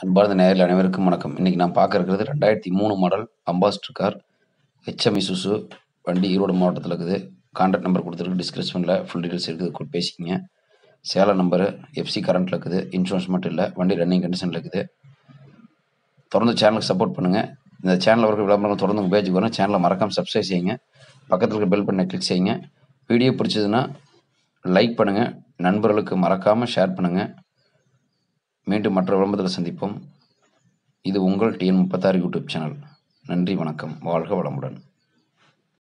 அன்பார்ந்த நேயர்கள் அனைவருக்கும் வணக்கம் இன்னைக்கு நான் பார்க்க இருக்கிறது ரெண்டாயிரத்தி மூணு model Ambassador car HM Isuzu வண்டி ஈரோடு மாவட்டத்தில் இருக்குது கான்டாக்ட் நம்பர் கொடுத்துருக்கு டிஸ்கிரிப்ஷனில் ஃபுல் டீட்டெயில்ஸ் இருக்குது கூட பேசிக்கிங்க சேலம் நம்பரு எஃப்சி கரண்ட்டில் இருக்குது இன்சூரன்ஸ் மட்டும் இல்லை வண்டி ரன்னிங் கண்டிஷனில் இருக்குது தொடர்ந்து சேனலுக்கு சப்போர்ட் பண்ணுங்கள் இந்த சேனலில் இருக்க விளம்பரங்கள் தொடர்ந்து உங்கள் பேஜுக்கு வரும் சேனலை மறக்காம சப்ஸ்கிரைப் செய்யுங்க பக்கத்தில் இருக்க பெல் பண்ணை கிளிக் செய்யுங்க வீடியோ பிடிச்சதுன்னா லைக் பண்ணுங்கள் நண்பர்களுக்கு மறக்காமல் ஷேர் பண்ணுங்கள் மீண்டும் மற்ற விளம்பரத்தில் சந்திப்போம் இது உங்கள் டிஎன் முப்பத்தாறு யூடியூப் சேனல் நன்றி வணக்கம் வாழ்க வளமுடன்